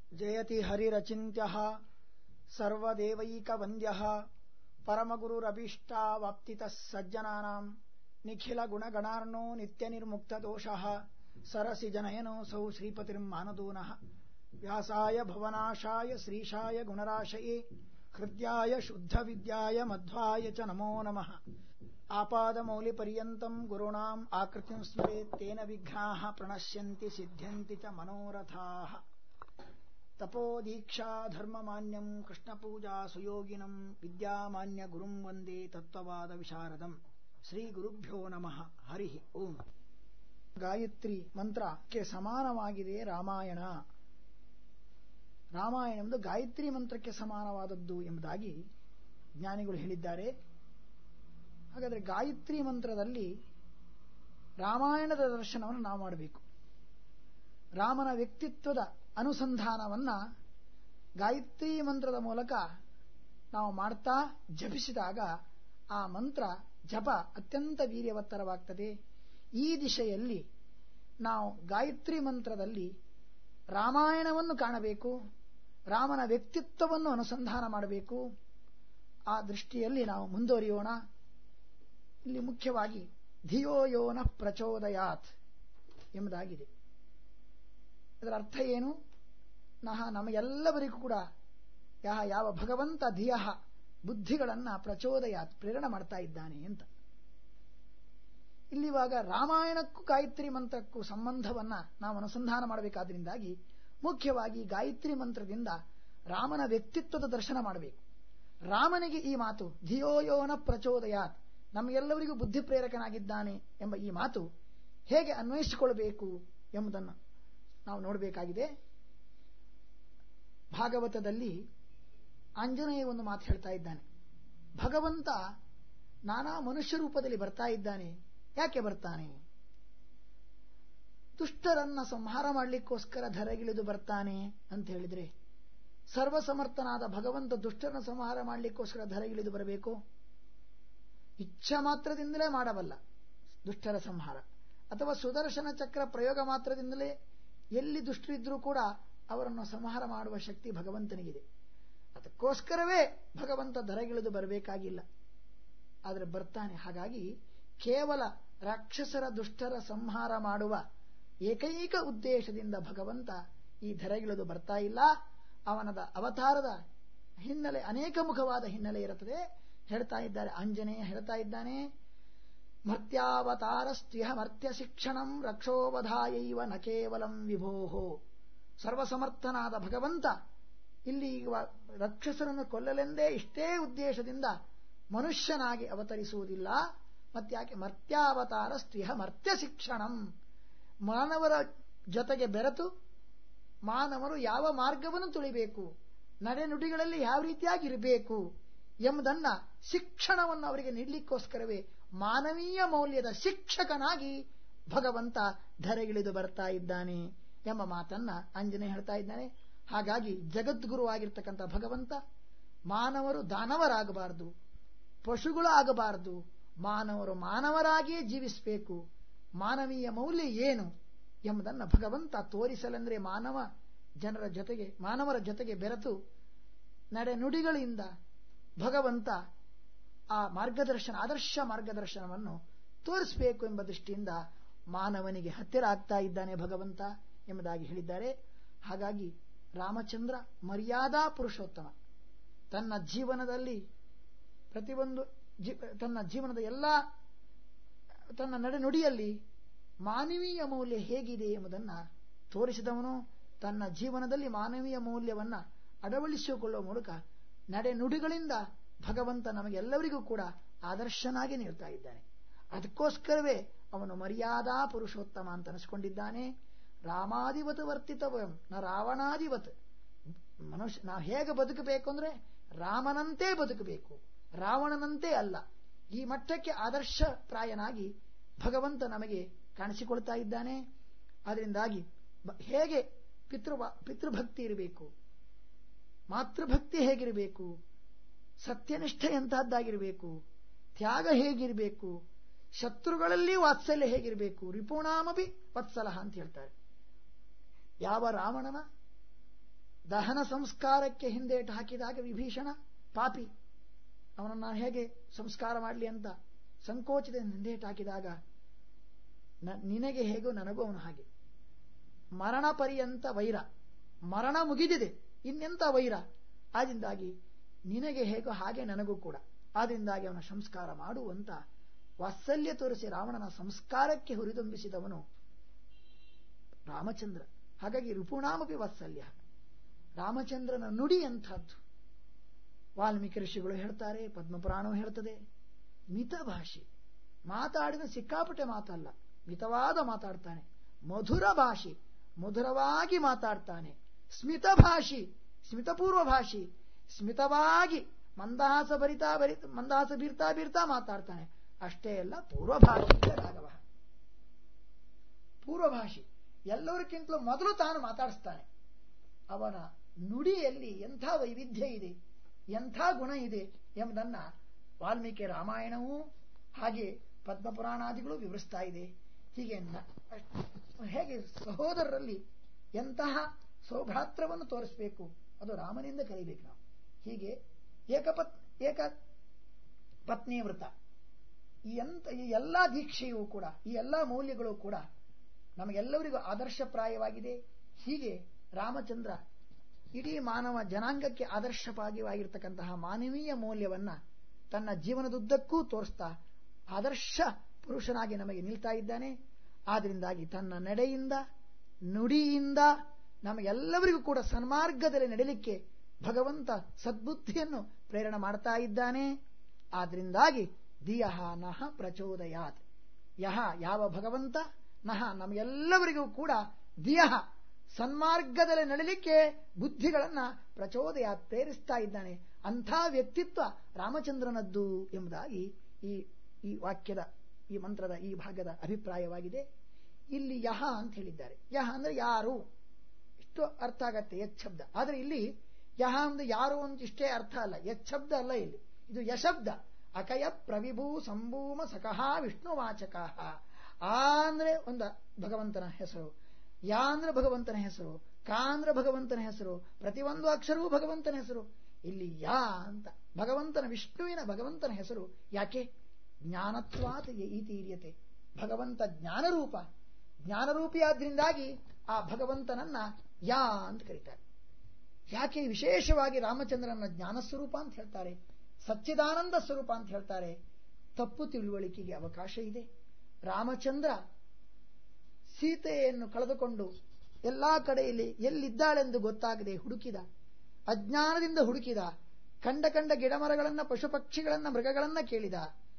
ಜಯತಿ ಹರಿರಚಿಂತ್ಯಃ ಸರ್ವದೇವೈಕವಂದ್ಯಃ ಪರಮಗುರುರಭೀಷ್ಟಾವಾಪ್ತಿತಃ ಸಜ್ಜನಾನಾಂ ನಿಖಿಲಗುಣಗಣಾರ್ಣೋ ನಿತ್ಯನಿರ್ಮುಕ್ತದೋಷಃ ಸರಸಿ ಜನಯನೋऽಸೌ ಶ್ರೀಪತಿರ್ಮಾನದೋ ನಃ ವ್ಯಾಸಾಯ ಭವನಾಶಾಯ ಶ್ರೀಶಾಯ ಗುಣರಾಶಯೇ ಹೃದ್ಯಾಯ ಶುದ್ಧವಿದ್ಯಾಯ ಮಧ್ವಾಯ ಚ ನಮೋ ನಮಃ ಆಪಾದಮೌಲಿಪರ್ಯಂತಂ ಗುರುಣಾಂ ಆಕೃತಿಂ ಸ್ಮರೇತ್ ತೇನ ವಿಘ್ನಾಃ ಪ್ರಣಶ್ಯಂತಿ ಸಿದ್ಧ್ಯಂತಿ ಚ ಮನೋರಥಾಃ ತಪೋದೀಕ್ಷಾ ಧರ್ಮಮಾನ್ಯಂ ಕೃಷ್ಣಪೂಜಾ ಸುಯೋಗಿನಂ ವಿದ್ಯಾಮಾನ್ಯ ಗುರುಂ ವಂದೇ ತತ್ವವಾದ ವಿಶಾರದಂ ಶ್ರೀ ಗುರುಭ್ಯೋ ನಮಃ ಹರಿ ಓಂ ಗಾಯತ್ರಿ ಮಂತ್ರಕ್ಕೆ ಸಮಾನವಾಗಿದೆ ರಾಮಾಯಣ ರಾಮಾಯಣ ಎಂಬುದು ಗಾಯತ್ರಿ ಮಂತ್ರಕ್ಕೆ ಸಮಾನವಾದದ್ದು ಎಂಬುದಾಗಿ ಜ್ಞಾನಿಗಳು ಹೇಳಿದ್ದಾರೆ ಹಾಗಾದರೆ ಗಾಯತ್ರಿ ಮಂತ್ರದಲ್ಲಿ ರಾಮಾಯಣದ ದರ್ಶನವನ್ನು ನಾವು ಮಾಡಬೇಕು ರಾಮನ ವ್ಯಕ್ತಿತ್ವದ ಅನುಸಂಧಾನವನ್ನ ಗಾಯತ್ರಿ ಮಂತ್ರದ ಮೂಲಕ ನಾವು ಮಾಡ್ತಾ ಜಪಿಸಿದಾಗ ಆ ಮಂತ್ರ ಜಪ ಅತ್ಯಂತ ವೀರ್ಯವತ್ತರವಾಗ್ತದೆ ಈ ದಿಶೆಯಲ್ಲಿ ನಾವು ಗಾಯತ್ರಿ ಮಂತ್ರದಲ್ಲಿ ರಾಮಾಯಣವನ್ನು ಕಾಣಬೇಕು ರಾಮನ ವ್ಯಕ್ತಿತ್ವವನ್ನು ಅನುಸಂಧಾನ ಮಾಡಬೇಕು ಆ ದೃಷ್ಟಿಯಲ್ಲಿ ನಾವು ಮುಂದುವರಿಯೋಣ ಇಲ್ಲಿ ಮುಖ್ಯವಾಗಿ ಧಿಯೋ ಯೋನ ಪ್ರಚೋದಯಾತ್ ಎಂಬುದಾಗಿದೆ ಅದರ ಅರ್ಥ ಏನು ನಹ ನಮಗೆಲ್ಲವರಿಗೂ ಕೂಡ ಯಹ ಯಾವ ಭಗವಂತ ಧಿಯ ಬುದ್ಧಿಗಳನ್ನ ಪ್ರಚೋದಯಾತ್ ಪ್ರೇರಣೆ ಮಾಡ್ತಾ ಇದ್ದಾನೆ ಅಂತ ಇಲ್ಲಿವಾಗ ರಾಮಾಯಣಕ್ಕೂ ಗಾಯತ್ರಿ ಮಂತ್ರಕ್ಕೂ ಸಂಬಂಧವನ್ನ ನಾವು ಅನುಸಂಧಾನ ಮಾಡಬೇಕಾದ್ರಿಂದಾಗಿ ಮುಖ್ಯವಾಗಿ ಗಾಯತ್ರಿ ಮಂತ್ರದಿಂದ ರಾಮನ ವ್ಯಕ್ತಿತ್ವದ ದರ್ಶನ ಮಾಡಬೇಕು ರಾಮನಿಗೆ ಈ ಮಾತು ಧಿಯೋಯೋನ ಪ್ರಚೋದಯಾತ್ ನಮಗೆಲ್ಲವರಿಗೂ ಬುದ್ಧಿ ಪ್ರೇರಕನಾಗಿದ್ದಾನೆ ಎಂಬ ಈ ಮಾತು ಹೇಗೆ ಅನ್ವಯಿಸಿಕೊಳ್ಳಬೇಕು ಎಂಬುದನ್ನು ನಾವು ನೋಡಬೇಕಾಗಿದೆ ಭಾಗವತದಲ್ಲಿ ಆಂಜನೇಯ ಒಂದು ಮಾತು ಹೇಳ್ತಾ ಇದ್ದಾನೆ ಭಗವಂತ ನಾನಾ ಮನುಷ್ಯ ರೂಪದಲ್ಲಿ ಬರ್ತಾ ಇದ್ದಾನೆ ಯಾಕೆ ಬರ್ತಾನೆ ದುಷ್ಟರನ್ನ ಸಂಹಾರ ಮಾಡಲಿಕ್ಕೋಸ್ಕರ ಧರೆಗಿಳಿದು ಬರ್ತಾನೆ ಅಂತ ಹೇಳಿದ್ರೆ ಸರ್ವಸಮರ್ಥನಾದ ಭಗವಂತ ದುಷ್ಟರನ್ನ ಸಂಹಾರ ಮಾಡಲಿಕ್ಕೋಸ್ಕರ ಧರೆಗಿಳಿದು ಬರಬೇಕು ಇಚ್ಛಾ ಮಾತ್ರದಿಂದಲೇ ಮಾಡಬಲ್ಲ ದುಷ್ಟರ ಸಂಹಾರ ಅಥವಾ ಸುದರ್ಶನ ಚಕ್ರ ಪ್ರಯೋಗ ಮಾತ್ರದಿಂದಲೇ ಎಲ್ಲಿ ದುಷ್ಟರಿದ್ರೂ ಕೂಡ ಅವರನ್ನು ಸಂಹಾರ ಮಾಡುವ ಶಕ್ತಿ ಭಗವಂತನಿಗಿದೆ ಅದಕ್ಕೋಸ್ಕರವೇ ಭಗವಂತ ಧರೆಗಿಳಿದು ಬರಬೇಕಾಗಿಲ್ಲ ಆದರೆ ಬರ್ತಾನೆ ಹಾಗಾಗಿ ಕೇವಲ ರಾಕ್ಷಸರ ದುಷ್ಟರ ಸಂಹಾರ ಮಾಡುವ ಏಕೈಕ ಉದ್ದೇಶದಿಂದ ಭಗವಂತ ಈ ಧರೆಗಿಳಿದು ಬರ್ತಾ ಇಲ್ಲ ಅವನದ ಅವತಾರದ ಹಿನ್ನೆಲೆ ಅನೇಕ ಮುಖವಾದ ಹಿನ್ನೆಲೆ ಇರುತ್ತದೆ ಹೇಳ್ತಾ ಇದ್ದಾರೆ ಆಂಜನೇಯ ಹೇಳ್ತಾ ಇದ್ದಾನೆ ಮರ್ತ್ಯಾವತಾರಸ್ತ್ವಿಹ ಮರ್ತ್ಯ ಶಿಕ್ಷಣಂ ರಕ್ಷೋವಧಾಯೈವ ನ ಕೇವಲಂ ವಿಭೋಹೋ ಸರ್ವಸಮರ್ಥನಾದ ಭಗವಂತ ಇಲ್ಲಿ ರಾಕ್ಷಸರನ್ನು ಕೊಲ್ಲಲೆಂದೇ ಇಷ್ಟೇ ಉದ್ದೇಶದಿಂದ ಮನುಷ್ಯನಾಗಿ ಅವತರಿಸುವುದಿಲ್ಲ ಮತ್ಯಾಕೆ ಮರ್ತ್ಯಾವತಾರ ಸ್ತ್ರೀಹ ಮರ್ತ್ಯ ಶಿಕ್ಷಣಂ ಮಾನವರ ಜೊತೆಗೆ ಬೆರೆತು ಮಾನವರು ಯಾವ ಮಾರ್ಗವನ್ನು ತುಳಿಬೇಕು ನಡೆನುಡಿಗಳಲ್ಲಿ ಯಾವ ರೀತಿಯಾಗಿ ಇರಬೇಕು ಎಂಬುದನ್ನ ಶಿಕ್ಷಣವನ್ನು ಅವರಿಗೆ ನೀಡಲಿಕ್ಕೋಸ್ಕರವೇ ಮಾನವೀಯ ಮೌಲ್ಯದ ಶಿಕ್ಷಕನಾಗಿ ಭಗವಂತ ಧರೆಗಿಳಿದು ಬರ್ತಾ ಇದ್ದಾನೆ ಎಂಬ ಮಾತನ್ನ ಆಂಜನೇಯ ಹೇಳ್ತಾ ಇದ್ದಾನೆ ಹಾಗಾಗಿ ಜಗದ್ಗುರುವಾಗಿರ್ತಕ್ಕಂಥ ಭಗವಂತ ಮಾನವರು ದಾನವರಾಗಬಾರದು ಪಶುಗಳು ಆಗಬಾರದು ಮಾನವರು ಮಾನವರಾಗಿಯೇ ಜೀವಿಸಬೇಕು ಮಾನವೀಯ ಮೌಲ್ಯ ಏನು ಎಂಬುದನ್ನು ಭಗವಂತ ತೋರಿಸಲೆಂದರೆ ಮಾನವ ಜನರ ಜೊತೆಗೆ ಮಾನವರ ಜೊತೆಗೆ ಬೆರೆತು ನಡೆನುಡಿಗಳಿಂದ ಭಗವಂತ ಆ ಮಾರ್ಗದರ್ಶನ ಆದರ್ಶ ಮಾರ್ಗದರ್ಶನವನ್ನು ತೋರಿಸಬೇಕು ಎಂಬ ದೃಷ್ಟಿಯಿಂದ ಮಾನವನಿಗೆ ಹತ್ತಿರ ಆಗ್ತಾ ಇದ್ದಾನೆ ಭಗವಂತ ಎಂಬುದಾಗಿ ಹೇಳಿದ್ದಾರೆ ಹಾಗಾಗಿ ರಾಮಚಂದ್ರ ಮರ್ಯಾದಾ ಪುರುಷೋತ್ತಮ ತನ್ನ ಜೀವನದಲ್ಲಿ ಪ್ರತಿಯೊಂದು ತನ್ನ ಜೀವನದ ಎಲ್ಲ ತನ್ನ ನಡೆನುಡಿಯಲ್ಲಿ ಮಾನವೀಯ ಮೌಲ್ಯ ಹೇಗಿದೆ ಎಂಬುದನ್ನು ತೋರಿಸಿದವನು ತನ್ನ ಜೀವನದಲ್ಲಿ ಮಾನವೀಯ ಮೌಲ್ಯವನ್ನ ಅಳವಡಿಸಿಕೊಳ್ಳುವ ಮೂಲಕ ನಡೆನುಡಿಗಳಿಂದ ಭಗವಂತ ನಮಗೆಲ್ಲರಿಗೂ ಕೂಡ ಆದರ್ಶನಾಗಿ ನೀಡ್ತಾ ಇದ್ದಾನೆ ಅದಕ್ಕೋಸ್ಕರವೇ ಅವನು ಮರ್ಯಾದಾ ಪುರುಷೋತ್ತಮ ಅಂತ ಅನಿಸ್ಕೊಂಡಿದ್ದಾನೆ ರಾಮಾಧಿವತ್ ವರ್ತಿತವಂ ನ ರಾವಣಾಧಿವತ್ ಮನುಷ್ಯ ನಾವು ಹೇಗೆ ಬದುಕಬೇಕು ಅಂದ್ರೆ ರಾಮನಂತೆ ಬದುಕಬೇಕು ರಾವಣನಂತೆ ಅಲ್ಲ ಈ ಮಟ್ಟಕ್ಕೆ ಆದರ್ಶ ಪ್ರಾಯನಾಗಿ ಭಗವಂತ ನಮಗೆ ಕಾಣಿಸಿಕೊಳ್ತಾ ಇದ್ದಾನೆ ಅದರಿಂದಾಗಿ ಹೇಗೆ ಪಿತೃ ಪಿತೃಭಕ್ತಿ ಇರಬೇಕು ಮಾತೃಭಕ್ತಿ ಹೇಗಿರಬೇಕು ಸತ್ಯನಿಷ್ಠೆ ಎಂತಹದ್ದಾಗಿರಬೇಕು ತ್ಯಾಗ ಹೇಗಿರಬೇಕು ಶತ್ರುಗಳಲ್ಲಿ ವಾತ್ಸಲ್ಯ ಹೇಗಿರಬೇಕು ರಿಪುಣಾಮಪಿ ವತ್ಸಲಹ ಅಂತ ಹೇಳ್ತಾರೆ ಯಾವ ರಾವಣನ ದಹನ ಸಂಸ್ಕಾರಕ್ಕೆ ಹಿಂದೇಟು ಹಾಕಿದಾಗ ವಿಭೀಷಣ ಪಾಪಿ ಅವನನ್ನು ಹೇಗೆ ಸಂಸ್ಕಾರ ಮಾಡಲಿ ಅಂತ ಸಂಕೋಚದಿಂದ ಹಿಂದೇಟು ಹಾಕಿದಾಗ ನಿನಗೆ ಹೇಗೋ ನನಗೂ ಅವನು ಹಾಗೆ ಮರಣ ಪರ್ಯಂತ ವೈರ ಮರಣ ಮುಗಿದಿದೆ ಇನ್ನೆಂತ ವೈರ ಆದಿಂದಾಗಿ ನಿನಗೆ ಹೇಗೋ ಹಾಗೆ ನನಗೂ ಕೂಡ ಆದ್ರಿಂದಾಗಿ ಅವನ ಸಂಸ್ಕಾರ ಮಾಡುವಂತ ವಾತ್ಸಲ್ಯ ತೋರಿಸಿ ರಾವಣನ ಸಂಸ್ಕಾರಕ್ಕೆ ಹುರಿದುಂಬಿಸಿದವನು ರಾಮಚಂದ್ರ ಹಾಗಾಗಿ ರಿಪುಣಾಮಪಿ ವಾತ್ಸಲ್ಯ ರಾಮಚಂದ್ರನ ನುಡಿ ಅಂಥದ್ದು ವಾಲ್ಮೀಕಿ ಋಷಿಗಳು ಹೇಳ್ತಾರೆ ಪದ್ಮಪುರಾಣವು ಹೇಳ್ತದೆ ಮಿತ ಭಾಷೆ ಮಾತಾಡಿದ ಸಿಕ್ಕಾಪಟ್ಟೆ ಮಾತಲ್ಲ ಮಿತವಾದ ಮಾತಾಡ್ತಾನೆ ಮಧುರ ಭಾಷೆ ಮಧುರವಾಗಿ ಮಾತಾಡ್ತಾನೆ ಸ್ಮಿತ ಭಾಷಿ ಸ್ಮಿತಪೂರ್ವ ಭಾಷಿ ಸ್ಮಿತವಾಗಿ ಮಂದಹಾಸ ಭರಿತಾ ಭರಿತ ಮಂದಹಾಸ ಬೀರ್ತಾ ಬೀರ್ತಾ ಮಾತಾಡ್ತಾನೆ ಅಷ್ಟೇ ಅಲ್ಲ ಪೂರ್ವಭಾಷಿ ರಾಘವ ಪೂರ್ವಭಾಷಿ ಎಲ್ಲರಿಗಿಂತಲೂ ಮೊದಲು ತಾನು ಮಾತಾಡಿಸ್ತಾನೆ ಅವನ ನುಡಿಯಲ್ಲಿ ಎಂಥ ವೈವಿಧ್ಯ ಇದೆ ಎಂಥ ಗುಣ ಇದೆ ಎಂಬುದನ್ನ ವಾಲ್ಮೀಕಿ ರಾಮಾಯಣವೂ ಹಾಗೆ ಪದ್ಮಪುರಾಣಾದಿಗಳು ವಿವರಿಸ್ತಾ ಇದೆ ಹೀಗೆ ಹೇಗೆ ಸಹೋದರರಲ್ಲಿ ಎಂತಹ ಸೌಭ್ರಾತ್ರವನ್ನು ತೋರಿಸಬೇಕು ಅದು ರಾಮನಿಂದ ಕಲಿಬೇಕು ನಾವು ಹೀಗೆ ಏಕಪತ್ ಏಕ ಪತ್ನಿ ವೃತ ಈ ಎಂತ ಈ ಎಲ್ಲ ದೀಕ್ಷೆಯೂ ಕೂಡ ಈ ಎಲ್ಲ ಮೌಲ್ಯಗಳು ಕೂಡ ನಮಗೆಲ್ಲರಿಗೂ ಆದರ್ಶಪ್ರಾಯವಾಗಿದೆ ಹೀಗೆ ರಾಮಚಂದ್ರ ಇಡೀ ಮಾನವ ಜನಾಂಗಕ್ಕೆ ಆದರ್ಶಪ್ರಾಯವಾಗಿರ್ತಕ್ಕಂತಹ ಮಾನವೀಯ ಮೌಲ್ಯವನ್ನ ತನ್ನ ಜೀವನದುದ್ದಕ್ಕೂ ತೋರಿಸ್ತಾ ಆದರ್ಶ ಪುರುಷನಾಗಿ ನಮಗೆ ನಿಲ್ತಾ ಇದ್ದಾನೆ ಆದ್ರಿಂದಾಗಿ ತನ್ನ ನಡೆಯಿಂದ ನುಡಿಯಿಂದ ನಮಗೆಲ್ಲರಿಗೂ ಕೂಡ ಸನ್ಮಾರ್ಗದಲ್ಲಿ ನಡೆಯಲಿಕ್ಕೆ ಭಗವಂತ ಸದ್ಬುದ್ಧಿಯನ್ನು ಪ್ರೇರಣೆ ಮಾಡ್ತಾ ಇದ್ದಾನೆ ಆದ್ರಿಂದಾಗಿ ದಿಯಹ ನಹ ಪ್ರಚೋದಯಾತ್ ಯಹ ಯಾವ ಭಗವಂತ ನಹ ನಮಗೆಲ್ಲವರಿಗೂ ಕೂಡ ದಿಯಹ ಸನ್ಮಾರ್ಗದಲ್ಲಿ ನಡಲಿಕ್ಕೆ ಬುದ್ಧಿಗಳನ್ನ ಪ್ರಚೋದಯಾತ್ ಪ್ರೇರಿಸ್ತಾ ಇದ್ದಾನೆ ಅಂಥ ವ್ಯಕ್ತಿತ್ವ ರಾಮಚಂದ್ರನದ್ದು ಎಂಬುದಾಗಿ ಈ ಈ ವಾಕ್ಯದ ಈ ಮಂತ್ರದ ಈ ಭಾಗದ ಅಭಿಪ್ರಾಯವಾಗಿದೆ ಇಲ್ಲಿ ಯಹ ಅಂತ ಹೇಳಿದ್ದಾರೆ ಯಹ ಅಂದ್ರೆ ಯಾರು ಇಷ್ಟು ಅರ್ಥ ಆಗತ್ತೆ ಯಚ್ಛಬ್ದ ಆದ್ರೆ ಇಲ್ಲಿ ಯಹ ಅಂದ್ರೆ ಯಾರು ಅಂತ ಇಷ್ಟೇ ಅರ್ಥ ಅಲ್ಲ ಯಚ್ಛಬ್ದ ಅಲ್ಲ ಇಲ್ಲಿ ಇದು ಯಶಬ್ದ ಅಕಯ ಪ್ರವಿಭೂ ಸಂಭೂಮ ಸಕಹ ವಿಷ್ಣುವಾಚಕ ಆ ಅಂದ್ರೆ ಒಂದು ಭಗವಂತನ ಹೆಸರು ಯಾ ಅಂದ್ರೆ ಭಗವಂತನ ಹೆಸರು ಕಾ ಅಂದ್ರೆ ಭಗವಂತನ ಹೆಸರು ಪ್ರತಿಯೊಂದು ಅಕ್ಷರವೂ ಭಗವಂತನ ಹೆಸರು ಇಲ್ಲಿ ಯಾ ಅಂತ ಭಗವಂತನ ವಿಷ್ಣುವಿನ ಭಗವಂತನ ಹೆಸರು ಯಾಕೆ ಜ್ಞಾನತ್ವಾತ್ ಈತೀರ್ಯತೆ ಭಗವಂತ ಜ್ಞಾನರೂಪ ಜ್ಞಾನರೂಪಿಯಾದ್ರಿಂದಾಗಿ ಆ ಭಗವಂತನನ್ನ ಯಾ ಅಂತ ಕರೀತಾರೆ ಯಾಕೆ ವಿಶೇಷವಾಗಿ ರಾಮಚಂದ್ರನ ಜ್ಞಾನ ಸ್ವರೂಪ ಅಂತ ಹೇಳ್ತಾರೆ ಸಚ್ಚಿದಾನಂದ ಸ್ವರೂಪ ಅಂತ ಹೇಳ್ತಾರೆ ತಪ್ಪು ತಿಳುವಳಿಕೆಗೆ ಅವಕಾಶ ಇದೆ ರಾಮಚಂದ್ರ ಸೀತೆಯನ್ನು ಕಳೆದುಕೊಂಡು ಎಲ್ಲಾ ಕಡೆಯಲ್ಲಿ ಎಲ್ಲಿದ್ದಾಳೆಂದು ಗೊತ್ತಾಗದೆ ಹುಡುಕಿದ ಅಜ್ಞಾನದಿಂದ ಹುಡುಕಿದ ಕಂಡ ಕಂಡ ಗಿಡಮರಗಳನ್ನ ಪಶು ಪಕ್ಷಿಗಳನ್ನ ಮೃಗಗಳನ್ನ ಕೇಳಿದ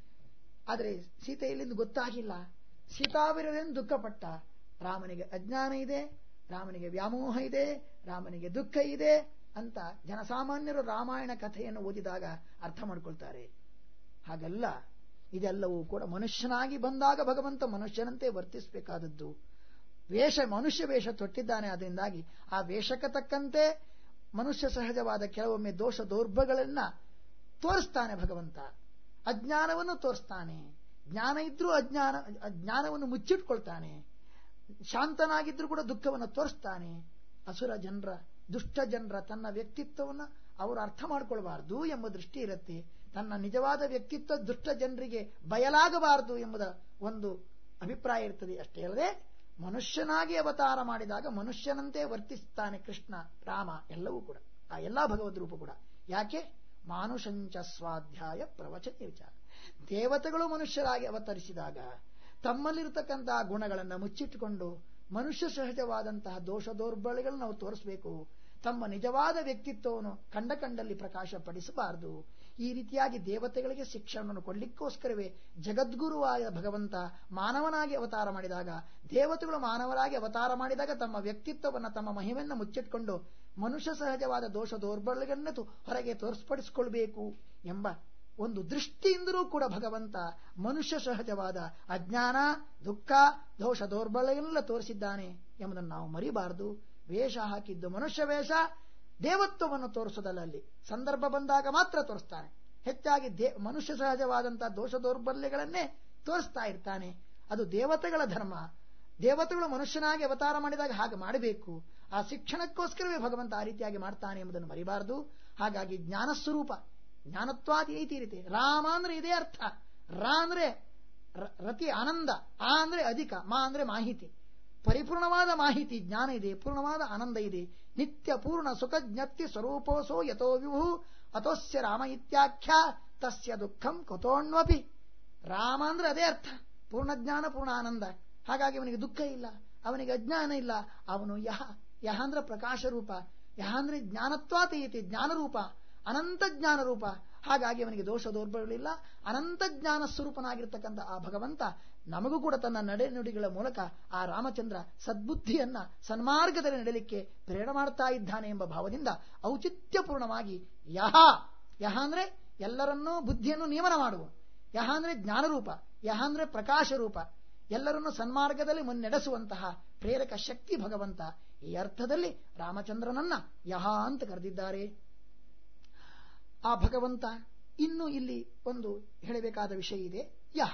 ಆದರೆ ಸೀತೆ ಎಲ್ಲಿಂದ ಗೊತ್ತಾಗಿಲ್ಲ ಸೀತಾವಿರಲೆಂದು ದುಃಖಪಟ್ಟ ರಾಮನಿಗೆ ಅಜ್ಞಾನ ಇದೆ ರಾಮನಿಗೆ ವ್ಯಾಮೋಹ ಇದೆ ರಾಮನಿಗೆ ದುಃಖ ಇದೆ ಅಂತ ಜನಸಾಮಾನ್ಯರು ರಾಮಾಯಣ ಕಥೆಯನ್ನು ಓದಿದಾಗ ಅರ್ಥ ಮಾಡ್ಕೊಳ್ತಾರೆ ಹಾಗಲ್ಲ ಇದೆಲ್ಲವೂ ಕೂಡ ಮನುಷ್ಯನಾಗಿ ಬಂದಾಗ ಭಗವಂತ ಮನುಷ್ಯನಂತೆ ವರ್ತಿಸಬೇಕಾದದ್ದು ವೇಷ ಮನುಷ್ಯ ವೇಷ ತೊಟ್ಟಿದ್ದಾನೆ ಅದರಿಂದಾಗಿ ಆ ವೇಷಕ್ಕೆ ತಕ್ಕಂತೆ ಮನುಷ್ಯ ಸಹಜವಾದ ಕೆಲವೊಮ್ಮೆ ದೋಷ ದೌರ್ಭಗಳನ್ನ ತೋರಿಸ್ತಾನೆ ಭಗವಂತ ಅಜ್ಞಾನವನ್ನು ತೋರಿಸ್ತಾನೆ ಜ್ಞಾನ ಇದ್ರೂ ಅಜ್ಞಾನ ಅಜ್ಞಾನವನ್ನು ಮುಚ್ಚಿಟ್ಕೊಳ್ತಾನೆ ಶಾಂತನಾಗಿದ್ರೂ ಕೂಡ ದುಃಖವನ್ನು ತೋರಿಸ್ತಾನೆ ಅಸುರ ಜನರ ದುಷ್ಟ ಜನರ ತನ್ನ ವ್ಯಕ್ತಿತ್ವವನ್ನು ಅವರು ಅರ್ಥ ಮಾಡ್ಕೊಳ್ಬಾರ್ದು ಎಂಬ ದೃಷ್ಟಿ ಇರುತ್ತೆ ತನ್ನ ನಿಜವಾದ ವ್ಯಕ್ತಿತ್ವ ದುಷ್ಟ ಜನರಿಗೆ ಬಯಲಾಗಬಾರದು ಎಂಬುದ ಒಂದು ಅಭಿಪ್ರಾಯ ಇರ್ತದೆ ಅಷ್ಟೇ ಅಲ್ಲದೆ ಮನುಷ್ಯನಾಗಿ ಅವತಾರ ಮಾಡಿದಾಗ ಮನುಷ್ಯನಂತೆ ವರ್ತಿಸ್ತಾನೆ ಕೃಷ್ಣ ರಾಮ ಎಲ್ಲವೂ ಕೂಡ ಆ ಎಲ್ಲಾ ಭಗವದ್ ರೂಪ ಕೂಡ ಯಾಕೆ ಮಾನುಷಂಚ ಸ್ವಾಧ್ಯಾಯ ಪ್ರವಚನ ವಿಚಾರ ದೇವತೆಗಳು ಮನುಷ್ಯರಾಗಿ ಅವತರಿಸಿದಾಗ ತಮ್ಮಲ್ಲಿರತಕ್ಕಂತಹ ಗುಣಗಳನ್ನು ಮುಚ್ಚಿಟ್ಟುಕೊಂಡು ಮನುಷ್ಯ ಸಹಜವಾದಂತಹ ದೋಷ ದೌರ್ಬಲ್ಯಗಳನ್ನು ನಾವು ತೋರಿಸಬೇಕು ತಮ್ಮ ನಿಜವಾದ ವ್ಯಕ್ತಿತ್ವವನ್ನು ಕಂಡ ಕಂಡಲ್ಲಿ ಪ್ರಕಾಶ ಪಡಿಸಬಾರದು ಈ ರೀತಿಯಾಗಿ ದೇವತೆಗಳಿಗೆ ಶಿಕ್ಷಣವನ್ನು ಕೊಡ್ಲಿಕ್ಕೋಸ್ಕರವೇ ಜಗದ್ಗುರುವಾದ ಭಗವಂತ ಮಾನವನಾಗಿ ಅವತಾರ ಮಾಡಿದಾಗ ದೇವತೆಗಳು ಮಾನವರಾಗಿ ಅವತಾರ ಮಾಡಿದಾಗ ತಮ್ಮ ವ್ಯಕ್ತಿತ್ವವನ್ನು ತಮ್ಮ ಮಹಿಮೆಯನ್ನು ಮುಚ್ಚಿಟ್ಕೊಂಡು ಮನುಷ್ಯ ಸಹಜವಾದ ದೋಷ ದೌರ್ಬಲ್ಯಗಳನ್ನು ಹೊರಗೆ ತೋರಿಸ್ಪಡಿಸಿಕೊಳ್ಬೇಕು ಎಂಬ ಒಂದು ದೃಷ್ಟಿಯಿಂದಲೂ ಕೂಡ ಭಗವಂತ ಮನುಷ್ಯ ಸಹಜವಾದ ಅಜ್ಞಾನ ದುಃಖ ದೋಷ ದೌರ್ಬಲ್ಯಗಳೆಲ್ಲ ತೋರಿಸಿದ್ದಾನೆ ಎಂಬುದನ್ನು ನಾವು ಮರಿಬಾರದು ವೇಷ ಹಾಕಿದ್ದು ಮನುಷ್ಯ ವೇಷ ದೇವತ್ವವನ್ನು ತೋರಿಸೋದಲ್ಲ ಅಲ್ಲಿ ಸಂದರ್ಭ ಬಂದಾಗ ಮಾತ್ರ ತೋರಿಸ್ತಾನೆ ಹೆಚ್ಚಾಗಿ ದೇ ಮನುಷ್ಯ ಸಹಜವಾದಂತಹ ದೋಷ ದೌರ್ಬಲ್ಯಗಳನ್ನೇ ತೋರಿಸ್ತಾ ಇರ್ತಾನೆ ಅದು ದೇವತೆಗಳ ಧರ್ಮ ದೇವತೆಗಳು ಮನುಷ್ಯನಾಗಿ ಅವತಾರ ಮಾಡಿದಾಗ ಹಾಗೆ ಮಾಡಬೇಕು ಆ ಶಿಕ್ಷಣಕ್ಕೋಸ್ಕರವೇ ಭಗವಂತ ಆ ರೀತಿಯಾಗಿ ಮಾಡ್ತಾನೆ ಎಂಬುದನ್ನು ಮರಿಬಾರದು ಹಾಗಾಗಿ ಜ್ಞಾನ ಸ್ವರೂಪ ಜ್ಞಾನತ್ವಾದಿ ಐತಿ ರೀತಿ ರಾಮ ಅಂದ್ರೆ ಇದೇ ಅರ್ಥ ರಾ ಅಂದ್ರೆ ರ- ರತಿ ಆನಂದ ಆ ಅಂದ್ರೆ ಅಧಿಕ ಮಾ ಅಂದ್ರೆ ಮಾಹಿತಿ ಪರಿಪೂರ್ಣವಾದ ಮಾಹಿತಿ ಜ್ಞಾನ ಇದೆ ಪೂರ್ಣವಾದ ಆನಂದ ಇದೆ ನಿತ್ಯ ಪೂರ್ಣ ಸುಖ ಜ್ಞಪ್ತಿ ಸ್ವರೂಪೋಸೋ ಯಥೋ ವಿಭು ಅತೋಸ್ಯ ರಾಮ ಇತ್ಯಾಖ್ಯ ತಸ್ಯ ದುಃಖಂ ಕುತೋಣ್ವಪಿ ರಾಮ ಅಂದ್ರೆ ಅದೇ ಅರ್ಥ ಪೂರ್ಣ ಜ್ಞಾನ ಪೂರ್ಣ ಆನಂದ ಹಾಗಾಗಿ ಅವನಿಗೆ ದುಃಖ ಇಲ್ಲ ಅವನಿಗೆ ಅಜ್ಞಾನ ಇಲ್ಲ ಅವನು ಯಹ ಯಹ ಅಂದ್ರೆ ಪ್ರಕಾಶ ರೂಪ ಯಹ ಅಂದ್ರೆ ಜ್ಞಾನತ್ವಾತೀತಿ ಜ್ಞಾನ ರೂಪ ಅನಂತ ಜ್ಞಾನ ರೂಪ ಹಾಗಾಗಿ ಅವನಿಗೆ ದೋಷ ದೌರ್ಬಲ್ಯಗಳಿಲ್ಲ ಅನಂತ ಜ್ಞಾನ ಸ್ವರೂಪನಾಗಿರ್ತಕ್ಕಂಥ ಆ ಭಗವಂತ ನಮಗೂ ಕೂಡ ತನ್ನ ನಡೆ ನುಡಿಗಳ ಮೂಲಕ ಆ ರಾಮಚಂದ್ರ ಸದ್ಬುದ್ಧಿಯನ್ನ ಸನ್ಮಾರ್ಗದಲ್ಲಿ ನಡೆಯಲಿಕ್ಕೆ ಪ್ರೇರಣೆ ಮಾಡ್ತಾ ಇದ್ದಾನೆ ಎಂಬ ಭಾವದಿಂದ ಔಚಿತ್ಯಪೂರ್ಣವಾಗಿ ಯಹ ಯಹ ಅಂದ್ರೆ ಎಲ್ಲರನ್ನೂ ಬುದ್ಧಿಯನ್ನು ನಿಯಮನ ಮಾಡುವ ಯಹ ಅಂದ್ರೆ ಜ್ಞಾನರೂಪ ಯಹ ಅಂದ್ರೆ ಪ್ರಕಾಶ ರೂಪ ಎಲ್ಲರನ್ನೂ ಸನ್ಮಾರ್ಗದಲ್ಲಿ ಮುನ್ನಡೆಸುವಂತಹ ಪ್ರೇರಕ ಶಕ್ತಿ ಭಗವಂತ ಈ ಅರ್ಥದಲ್ಲಿ ರಾಮಚಂದ್ರನನ್ನ ಯಹ ಅಂತ ಕರೆದಿದ್ದಾರೆ ಆ ಭಗವಂತ ಇನ್ನು ಇಲ್ಲಿ ಒಂದು ಹೇಳಬೇಕಾದ ವಿಷಯ ಇದೆ ಯಹ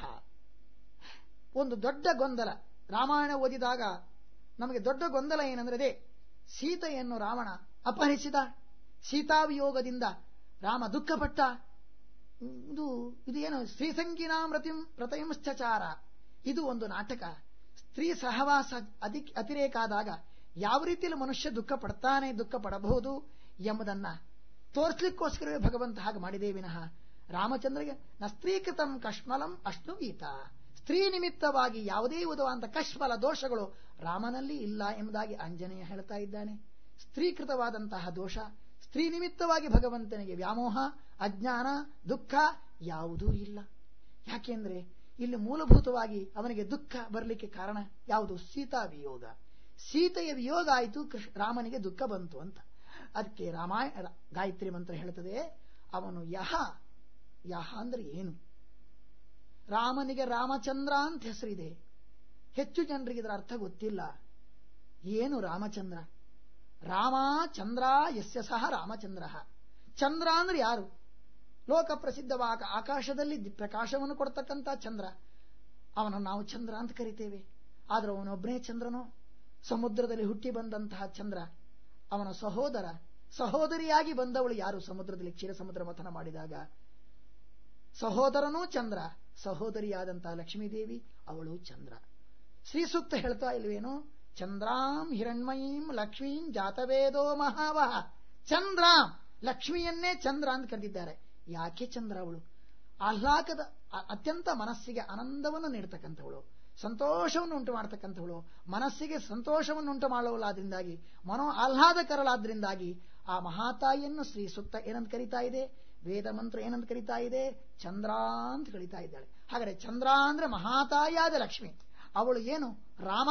ಒಂದು ದೊಡ್ಡ ಗೊಂದಲ ರಾಮಾಯಣ ಓದಿದಾಗ ನಮಗೆ ದೊಡ್ಡ ಗೊಂದಲ ಏನಂದ್ರೆ ಅದೇ ಸೀತೆಯನ್ನು ರಾವಣ ಅಪಹರಿಸಿದ ಸೀತಾವಿಯೋಗದಿಂದ ರಾಮ ದುಃಖಪಟ್ಟ ಇದು ಇದು ಏನು ಸ್ತ್ರೀಸಂಗಿನಾಂ ರತಿಂ ರತಯಂಶ್ಚಚಾರ ಇದು ಒಂದು ನಾಟಕ ಸ್ತ್ರೀ ಸಹವಾಸ ಅಧಿ ಅತಿರೇಕ ಆದಾಗ ಯಾವ ರೀತಿಯಲ್ಲಿ ಮನುಷ್ಯ ದುಃಖ ಪಡ್ತಾನೆ ದುಃಖ ಪಡಬಹುದು ಎಂಬುದನ್ನ ತೋರಿಸ್ಲಿಕ್ಕೋಸ್ಕರವೇ ಭಗವಂತ ಹಾಗೆ ಮಾಡಿದೇ ವಿನಃ ರಾಮಚಂದ್ರಗೆ ನ ಸ್ತ್ರೀಕೃತಂ ಕಶ್ಮಲಂ ಅಶ್ನುಗೀತ ಸ್ತ್ರೀ ನಿಮಿತ್ತವಾಗಿ ಯಾವುದೇ ವಿಧವಾದಂಥ ಕಶ್ಮಲ ದೋಷಗಳು ರಾಮನಲ್ಲಿ ಇಲ್ಲ ಎಂಬುದಾಗಿ ಆಂಜನೇಯ ಹೇಳ್ತಾ ಇದ್ದಾನೆ ಸ್ತ್ರೀಕೃತವಾದಂತಹ ದೋಷ ಸ್ತ್ರೀ ನಿಮಿತ್ತವಾಗಿ ಭಗವಂತನಿಗೆ ವ್ಯಾಮೋಹ ಅಜ್ಞಾನ ದುಃಖ ಯಾವುದೂ ಇಲ್ಲ ಯಾಕೆಂದ್ರೆ ಇಲ್ಲಿ ಮೂಲಭೂತವಾಗಿ ಅವನಿಗೆ ದುಃಖ ಬರಲಿಕ್ಕೆ ಕಾರಣ ಯಾವುದು ಸೀತಾ ವಿಯೋಗ ಸೀತೆಯ ವಿಯೋಗ ಆಯಿತು ಕೃಷ್ಣ ರಾಮನಿಗೆ ದುಃಖ ಬಂತು ಅಂತ ಅದಕ್ಕೆ ರಾಮಾಯಣ ಗಾಯತ್ರಿ ಮಂತ್ರ ಹೇಳ್ತದೆ ಅವನು ಯಹ ಯಹ ಅಂದ್ರೆ ಏನು ರಾಮನಿಗೆ ರಾಮಚಂದ್ರ ಅಂತ ಹೆಸರಿದೆ ಹೆಚ್ಚು ಜನರಿಗೆ ಇದರ ಅರ್ಥ ಗೊತ್ತಿಲ್ಲ ಏನು ರಾಮಚಂದ್ರ ರಾಮ ಚಂದ್ರ ಯಸ್ಯ ಸಹ ರಾಮಚಂದ್ರ ಚಂದ್ರ ಅಂದ್ರೆ ಯಾರು ಲೋಕ ಪ್ರಸಿದ್ಧವಾದ ಆಕಾಶದಲ್ಲಿ ದಿ- ಪ್ರಕಾಶವನ್ನು ಕೊಡ್ತಕ್ಕಂಥ ಚಂದ್ರ ಅವನನ್ನು ನಾವು ಚಂದ್ರ ಅಂತ ಕರಿತೇವೆ ಆದ್ರೆ ಅವನೊಬ್ಬನೇ ಚಂದ್ರನು ಸಮುದ್ರದಲ್ಲಿ ಹುಟ್ಟಿ ಬಂದಂತಹ ಚಂದ್ರ ಅವನ ಸಹೋದರ ಸಹೋದರಿಯಾಗಿ ಬಂದವಳು ಯಾರು ಸಮುದ್ರದಲ್ಲಿ ಕ್ಷೀರ ಸಮುದ್ರ ಮಥನ ಮಾಡಿದಾಗ ಸಹೋದರನೂ ಚಂದ್ರ ಸಹೋದರಿಯಾದಂತಹ ಲಕ್ಷ್ಮೀದೇವಿ ಅವಳು ಚಂದ್ರ ಶ್ರೀ ಸೂಕ್ತ ಹೇಳ್ತಾ ಇಲ್ವೇನು ಚಂದ್ರಾಂ ಹಿರಣ್ಮಯೀಂ ಲಕ್ಷ್ಮೀಂ ಜಾತವೇದೋ ಮಹಾವಹ ಚಂದ್ರಾಂ ಲಕ್ಷ್ಮಿಯನ್ನೇ ಚಂದ್ರ ಅಂತ ಕರೆದಿದ್ದಾರೆ ಯಾಕೆ ಚಂದ್ರ ಅವಳು ಆಹ್ಲಾದದ ಅ- ಅತ್ಯಂತ ಮನಸ್ಸಿಗೆ ಆನಂದವನ್ನು ನೀಡ್ತಕ್ಕಂಥವಳು ಸಂತೋಷವನ್ನು ಉಂಟು ಮಾಡತಕ್ಕಂಥವಳು ಮನಸ್ಸಿಗೆ ಸಂತೋಷವನ್ನು ಉಂಟು ಮಾಡುವಲಾದ್ರಿಂದಾಗಿ ಮನೋ ಆಹ್ಲಾದಕರಳಾದ್ರಿಂದಾಗಿ ಆ ಮಹಾತಾಯಿಯನ್ನು ಶ್ರೀ ಸೂಕ್ತ ಏನಂತ ಕರೀತಾ ಇದೆ ವೇದ ಮಂತ್ರ ಏನಂತ ಕರೀತಾ ಇದೆ ಚಂದ್ರ ಅಂತ ಕರೀತಾ ಇದ್ದಾಳೆ ಹಾಗಾದ್ರೆ ಚಂದ್ರ ಅಂದ್ರೆ ಮಹಾತಾಯಿಯಾದ ಲಕ್ಷ್ಮಿ ಅವಳು ಏನು ರಾಮ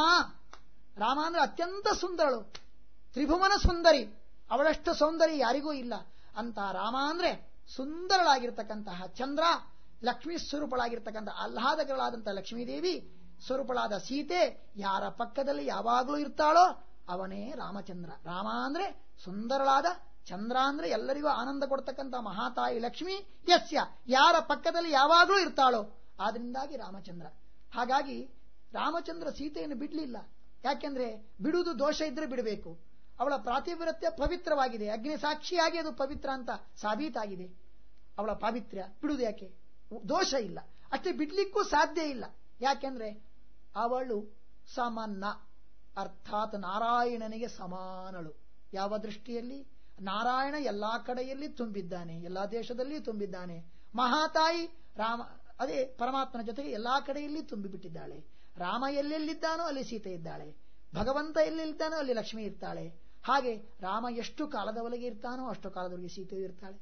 ರಾಮ ಅಂದ್ರೆ ಅತ್ಯಂತ ಸುಂದರಳು ತ್ರಿಭುವನ ಸುಂದರಿ ಅವಳಷ್ಟು ಸೌಂದರ್ಯ ಯಾರಿಗೂ ಇಲ್ಲ ಅಂತ ರಾಮ ಅಂದ್ರೆ ಸುಂದರಳಾಗಿರ್ತಕ್ಕಂತಹ ಚಂದ್ರ ಲಕ್ಷ್ಮೀ ಸ್ವರೂಪಳಾಗಿರ್ತಕ್ಕಂಥ ಆಹ್ಲಾದಕಗಳಾದಂತಹ ಲಕ್ಷ್ಮೀದೇವಿ ಸ್ವರೂಪಳಾದ ಸೀತೆ ಯಾರ ಪಕ್ಕದಲ್ಲಿ ಯಾವಾಗಲೂ ಇರ್ತಾಳೋ ಅವನೇ ರಾಮಚಂದ್ರ ರಾಮ ಅಂದ್ರೆ ಸುಂದರಳಾದ ಚಂದ್ರ ಅಂದ್ರೆ ಎಲ್ಲರಿಗೂ ಆನಂದ ಕೊಡ್ತಕ್ಕಂಥ ಮಹಾತಾಯಿ ಲಕ್ಷ್ಮಿ ಯಸ್ಯ ಯಾರ ಪಕ್ಕದಲ್ಲಿ ಯಾವಾಗಲೂ ಇರ್ತಾಳೋ ಆದ್ರಿಂದಾಗಿ ರಾಮಚಂದ್ರ ಹಾಗಾಗಿ ರಾಮಚಂದ್ರ ಸೀತೆಯನ್ನು ಬಿಡ್ಲಿಲ್ಲ ಯಾಕೆಂದ್ರೆ ಬಿಡುವುದು ದೋಷ ಇದ್ರೆ ಬಿಡಬೇಕು ಅವಳ ಪ್ರಾತಿವ್ರತ್ಯ ಪವಿತ್ರವಾಗಿದೆ ಅಗ್ನಿ ಸಾಕ್ಷಿಯಾಗಿ ಅದು ಪವಿತ್ರ ಅಂತ ಸಾಬೀತಾಗಿದೆ ಅವಳ ಪಾವಿತ್ರ್ಯ ಬಿಡುವುದು ಯಾಕೆ ದೋಷ ಇಲ್ಲ ಅಷ್ಟೇ ಬಿಡ್ಲಿಕ್ಕೂ ಸಾಧ್ಯ ಇಲ್ಲ ಯಾಕೆಂದ್ರೆ ಅವಳು ಸಮನ್ನ ಅರ್ಥಾತ್ ನಾರಾಯಣನಿಗೆ ಸಮಾನಳು ಯಾವ ದೃಷ್ಟಿಯಲ್ಲಿ ನಾರಾಯಣ ಎಲ್ಲಾ ಕಡೆಯಲ್ಲಿ ತುಂಬಿದ್ದಾನೆ ಎಲ್ಲಾ ದೇಶದಲ್ಲಿ ತುಂಬಿದ್ದಾನೆ ಮಹಾತಾಯಿ ರಾಮ ಅದೇ ಪರಮಾತ್ಮನ ಜೊತೆಗೆ ಎಲ್ಲಾ ಕಡೆಯಲ್ಲಿ ತುಂಬಿಬಿಟ್ಟಿದ್ದಾಳೆ ರಾಮ ಎಲ್ಲೆಲ್ಲಿದ್ದಾನೋ ಅಲ್ಲಿ ಸೀತೆ ಇದ್ದಾಳೆ ಭಗವಂತ ಎಲ್ಲೆಲ್ಲಿದ್ದಾನೋ ಅಲ್ಲಿ ಲಕ್ಷ್ಮಿ ಇರ್ತಾಳೆ ಹಾಗೆ ರಾಮ ಎಷ್ಟು ಕಾಲದವರೆಗೆ ಇರ್ತಾನೋ ಅಷ್ಟು ಕಾಲದವರೆಗೆ ಸೀತೆಯೂ ಇರ್ತಾಳೆ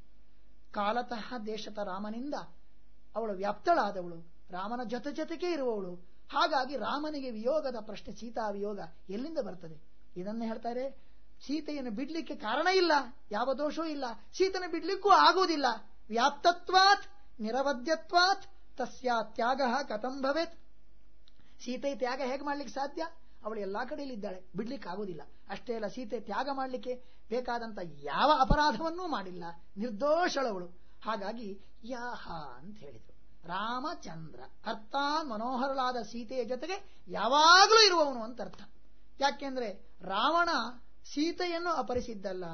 ಕಾಲತಃ ದೇಶದ ರಾಮನಿಂದ ಅವಳು ವ್ಯಾಪ್ತಳಾದವಳು ರಾಮನ ಜೊತೆ ಜೊತೆಗೆ ಇರುವವಳು ಹಾಗಾಗಿ ರಾಮನಿಗೆ ವಿಯೋಗದ ಪ್ರಶ್ನೆ ಸೀತಾ ವಿಯೋಗ ಎಲ್ಲಿಂದ ಬರ್ತದೆ ಇದನ್ನ ಹೇಳ್ತಾರೆ ಸೀತೆಯನ್ನು ಬಿಡ್ಲಿಕ್ಕೆ ಕಾರಣ ಇಲ್ಲ ಯಾವ ದೋಷವೂ ಇಲ್ಲ ಸೀತೆಯನ್ನು ಬಿಡ್ಲಿಕ್ಕೂ ಆಗುವುದಿಲ್ಲ ವ್ಯಾಪ್ತತ್ವಾತ್ ನಿರವದ್ಯತ್ವಾತ್ ತಸ್ಯ ತ್ಯಾಗ ಕಥಂ ಭವೇತ್ ಸೀತೆ ತ್ಯಾಗ ಹೇಗೆ ಮಾಡ್ಲಿಕ್ಕೆ ಸಾಧ್ಯ ಅವಳು ಎಲ್ಲಾ ಕಡೆಯಲ್ಲಿ ಇದ್ದಾಳೆ ಬಿಡ್ಲಿಕ್ಕೆ ಆಗುದಿಲ್ಲ ಅಷ್ಟೇ ಅಲ್ಲ ಸೀತೆ ತ್ಯಾಗ ಮಾಡಲಿಕ್ಕೆ ಬೇಕಾದಂತ ಯಾವ ಅಪರಾಧವನ್ನೂ ಮಾಡಿಲ್ಲ ನಿರ್ದೋಷಳವಳು ಹಾಗಾಗಿ ಯಾಹ ಅಂತ ಹೇಳಿದ್ರು ರಾಮಚಂದ್ರ ಅರ್ಥ ಮನೋಹರಳಾದ ಸೀತೆಯ ಜೊತೆಗೆ ಯಾವಾಗಲೂ ಇರುವವನು ಅಂತ ಅರ್ಥ ಯಾಕೆಂದ್ರೆ ರಾವಣ ಸೀತೆಯನ್ನು ಅಪರಿಸಿದ್ದಲ್ಲ